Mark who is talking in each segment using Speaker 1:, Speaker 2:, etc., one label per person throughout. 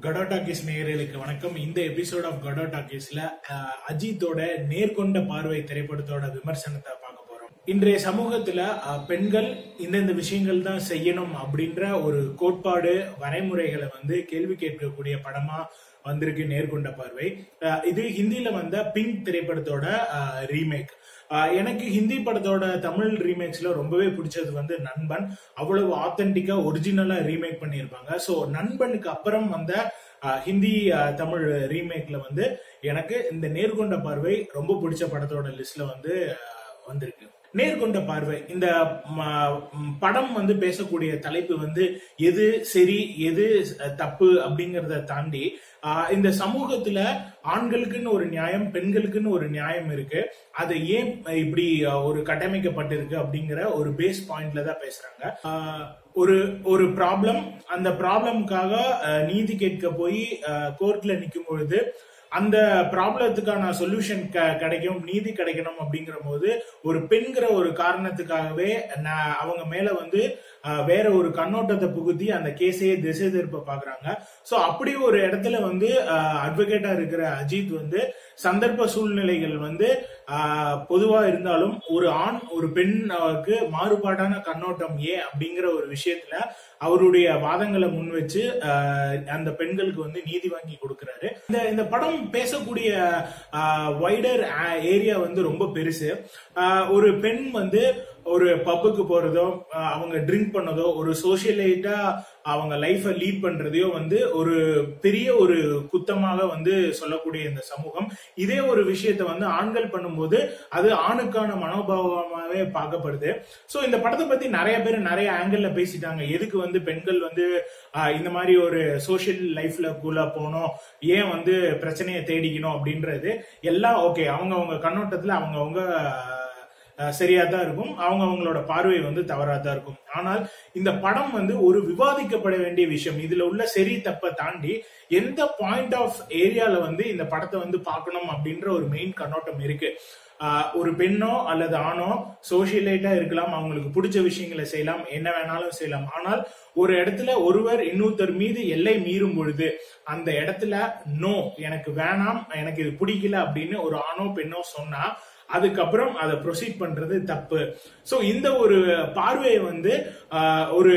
Speaker 1: கடோ talkies நேயர்களுக்கு வணக்கம் இந்த எபிசோட் ஆஃப் கடோ டாக்கீஸ்ல அஹ், அஜித்தோட நேர்கொண்ட பார்வை திரைப்படத்தோட விமர்சனத்தை பார்க்க போறோம் இன்றைய சமூகத்துல அஹ், பெண்கள் இந்தந்த விஷயங்கள் தான் செய்யணும் அப்படின்ற ஒரு கோட்பாடு வரைமுறைகளை வந்து கேள்வி கேட்கக்கூடிய படமா வந்திருக்கு நேர்கொண்ட பார்வை அஹ், இது ஹிந்தில வந்த பிங்க் திரைப்படத்தோட ரீமேக் எனக்கு ஹிந்தி படத்தோட தமிழ் ரீமேக்ஸ்ல ரொம்பவே பிடிச்சது வந்து நண்பன் அவ்வளவு ஆத்தென்டிக்கா ஒரிஜினலா ரீமேக் பண்ணியிருப்பாங்க ஸோ நண்பனுக்கு அப்புறம் வந்த அஹ், ஹிந்தி அஹ், தமிழ் ரீமேக்ல வந்து எனக்கு இந்த நேர்கொண்ட பார்வை ரொம்ப பிடிச்ச படத்தோட லிஸ்ட்ல வந்து அஹ், வந்திருக்கு நேர்கொண்ட பார்வை இந்த ம, ம், படம் வந்து பேசக்கூடிய தலைப்பு வந்து எது சரி எது அஹ், தப்பு அப்படிங்கறத தாண்டி ஆஹ், இந்த சமூகத்துல ஆண்களுக்குன்னு ஒரு நியாயம் பெண்களுக்குன்னு ஒரு நியாயம் இருக்கு அது ஏன் இப்படி அஹ், ஒரு கட்டமைக்கப்பட்டிருக்கு அப்படிங்கிற ஒரு பேஸ் பாயிண்ட்ல தான் பேசுறாங்க ஆஹ், ஒரு ஒரு ப்ராப்ளம் அந்த ப்ராப்ளம்காக நீதி கேட்க போய் கோர்ட்ல நிற்கும் பொழுது அந்த ப்ராப்ளத்துக்கான சொல்யூஷன் கிடைக்கும் நீதி கிடைக்கணும் அப்படிங்கிற போது ஒரு பெண்கிற ஒரு காரணத்துக்காகவே நான் அவங்க மேல வந்து அஹ், வேற ஒரு கண்ணோட்டத்தை புகுத்தி அந்த கேஸையே திசை திருப்ப பாக்குறாங்க சோ அப்படி ஒரு இடத்துல வந்து அட்வொகேட்டா இருக்கிற அஜித் வந்து சந்தர்ப்ப சூழ்நிலைகள் வந்து ஆஹ், பொதுவா இருந்தாலும் ஒரு ஆண் ஒரு பெண்ணுக்கு மாறுபாடான கண்ணோட்டம் ஏன் அப்படிங்கிற ஒரு விஷயத்துல அவருடைய வாதங்களை முன் வச்சு ஆஹ், அந்த பெண்களுக்கு வந்து நீதி வாங்கி கொடுக்கிறாரு இந்த இந்த படம் பேசக்கூடிய வைடர் ஏரியா வந்து ரொம்ப பெருசு ஆஹ், ஒரு பெண் வந்து ஒரு பப்புக்கு போறதோ ஆஹ், அவங்க ட்ரிங்க் பண்ணதோ ஒரு சோசியலைட்டா அவங்க லைஃபை லீட் பண்றதையோ வந்து ஒரு பெரிய ஒரு குத்தமாக வந்து சொல்லக்கூடிய இந்த சமூகம் இதே ஒரு விஷயத்த வந்து ஆண்கள் பண்ணும்போது அது ஆணுக்கான மனோபாவமாவே பார்க்கப்படுது சோ இந்த படத்தை பத்தி நிறைய பேர் நிறைய ஆங்கிள் பேசிட்டாங்க எதுக்கு வந்து பெண்கள் வந்து ஆஹ், இந்த மாதிரி ஒரு சோஷியல் லைஃப்ல குள்ள போனோம் ஏன் வந்து பிரச்சனையை தேடிக்கணும் அப்படின்றது எல்லாம் ஓகே அவங்க அவங்க கண்ணோட்டத்துல அவங்க அவங்க சரியா தான் இருக்கும் அவங்க அவங்களோட பார்வை வந்து தவறா தான் இருக்கும் ஆனால் இந்த படம் வந்து ஒரு விவாதிக்கப்பட வேண்டிய விஷயம் இதுல உள்ள சரி தப்ப தாண்டி எந்த பாயிண்ட் ஆஃப் ஏரியால வந்து இந்த படத்தை வந்து பார்க்கணும் அப்படின்ற ஒரு மெயின் கண்ணோட்டம் இருக்கு ஆஹ் ஒரு பெண்ணோ அல்லது ஆணோ சோசியலைட்டா இருக்கலாம் அவங்களுக்கு பிடிச்ச விஷயங்களை செய்யலாம் என்ன வேணாலும் செய்யலாம் ஆனால் ஒரு இடத்துல ஒருவர் இன்னொருத்தர் மீது எல்லை மீறும் பொழுது அந்த இடத்துல நோ எனக்கு வேணாம் எனக்கு இது பிடிக்கல அப்படின்னு ஒரு ஆணோ பெண்ணோ சொன்னா அதுக்கப்புறம் அதை ப்ரொசீட் பண்றது தப்பு சோ இந்த ஒரு பார்வையை வந்து ஆஹ், ஒரு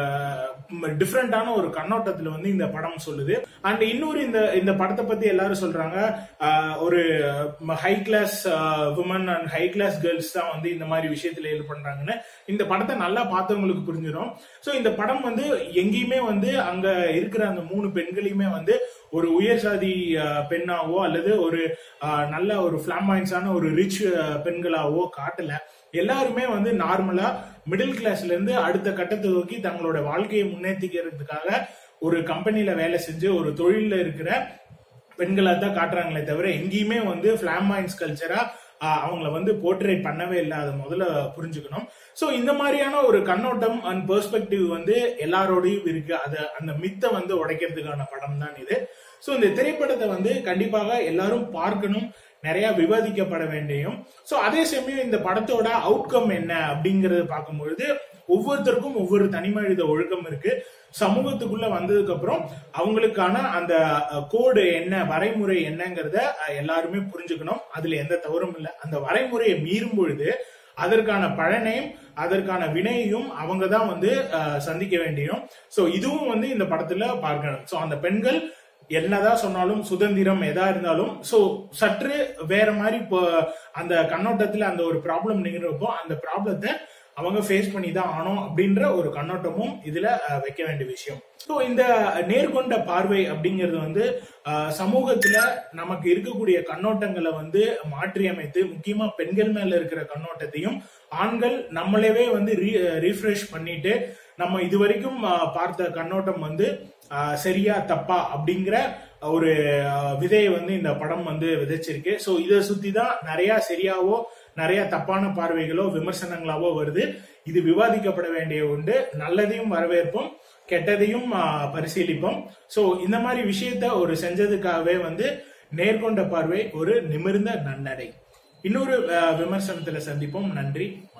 Speaker 1: டிஃப்ரெண்டான ஒரு கண்ணோட்டத்துல வந்து இந்த படம் சொல்லுது அண்ட் இன்னொரு இந்த இந்த படத்தை பத்தி எல்லாரும் சொல்றாங்க ஆஹ், ஒரு high class woman and high class girls தான் வந்து இந்த மாதிரி விஷயத்துல இது பண்றாங்கன்னு இந்த படத்தை நல்லா பார்த்தவங்களுக்கு புரிஞ்சிடும் சோ இந்த படம் வந்து எங்கேயுமே வந்து அங்க இருக்கிற அந்த மூணு பெண்களையுமே வந்து ஒரு உயர் சாதி அஹ், பெண்ணாவோ அல்லது ஒரு அஹ், நல்ல ஒரு பிளாமாயின்ஸான ஒரு ரிச் பெண்களாவோ காட்டல எல்லாருமே வந்து நார்மலா மிடில் கிளாஸ்ல இருந்து அடுத்த கட்டத்தை நோக்கி தங்களோட வாழ்க்கையை முன்னேற்றிக்கிறதுக்காக ஒரு கம்பெனில வேலை செஞ்சு ஒரு தொழில்ல இருக்கிற பெண்களா தான் காட்டுறாங்களே தவிர எங்கேயுமே வந்து பிளாமாயின்ஸ் கல்ச்சரா அவங்கள வந்து போர்ட்ரேட் பண்ணவே இல்லை அதை முதல்ல புரிஞ்சுக்கணும் சோ இந்த மாதிரியான ஒரு கண்ணோட்டம் அண்ட் பெர்ஸ்பெக்டிவ் வந்து எல்லாரோடையும் இருக்கு அது அந்த மித்தை வந்து உடைக்கிறதுக்கான படம் தான் இது சோ இந்த திரைப்படத்தை வந்து கண்டிப்பாக எல்லாரும் பார்க்கணும் நிறைய விவாதிக்கப்பட வேண்டியும் சோ அதே சமயம் இந்த படத்தோட அவுட்கம் என்ன அப்படிங்கறது பார்க்கும்பொழுது ஒவ்வொருத்தருக்கும் ஒவ்வொரு தனிமனித ஒழுக்கம் இருக்கு சமூகத்துக்குள்ள வந்ததுக்கு அப்புறம் அவங்களுக்கான அந்த கோடு என்ன வரைமுறை என்னங்கிறத அஹ், எல்லாருமே புரிஞ்சுக்கணும் அதுல எந்த தவறும் இல்லை அந்த வரைமுறையை மீறும் பொழுது அதற்கான பலனையும் அதற்கான வினையையும் அவங்க தான் வந்து அஹ், சந்திக்க வேண்டியும் சோ இதுவும் வந்து இந்த படத்துல பார்க்கணும் சோ அந்த பெண்கள் என்னதான் சொன்னாலும் சுதந்திரம் எதா இருந்தாலும் சோ சற்று வேற மாதிரி இப்போ அந்த கண்ணோட்டத்துல அந்த ஒரு ப்ராப்ளம் நிகழ்றப்போ அந்த ப்ராப்ளத்தை அவங்க ஃபேஸ் பண்ணி தான் ஆனோம் அப்படின்ற ஒரு கண்ணோட்டமும் இதுல அஹ், வைக்க வேண்டிய விஷயம் ஸோ இந்த நேர்கொண்ட பார்வை அப்படிங்கிறது வந்து அஹ், சமூகத்துல நமக்கு இருக்கக்கூடிய கண்ணோட்டங்களை வந்து மாற்றி அமைத்து முக்கியமா பெண்கள் மேல இருக்கிற கண்ணோட்டத்தையும் ஆண்கள் நம்மளவே வந்து ரீஃப்ரெஷ் பண்ணிட்டு நம்ம இதுவரைக்கும் அஹ், பார்த்த கண்ணோட்டம் வந்து அஹ், சரியா தப்பா அப்படிங்கிற ஒரு அஹ், விதையை வந்து இந்த படம் வந்து விதைச்சிருக்கு ஸோ இதை சுத்தி தான் நிறைய சரியாவோ நிறைய தப்பான பார்வைகளோ விமர்சனங்களாவோ வருது இது விவாதிக்கப்பட வேண்டிய உண்டு நல்லதையும் வரவேற்போம் கெட்டதையும் ஆஹ், பரிசீலிப்போம் சோ இந்த மாதிரி விஷயத்த ஒரு செஞ்சதுக்காகவே வந்து நேர்கொண்ட பார்வை ஒரு நிமிர்ந்த நன்னடை இன்னொரு ஆஹ், விமர்சனத்துல சந்திப்போம் நன்றி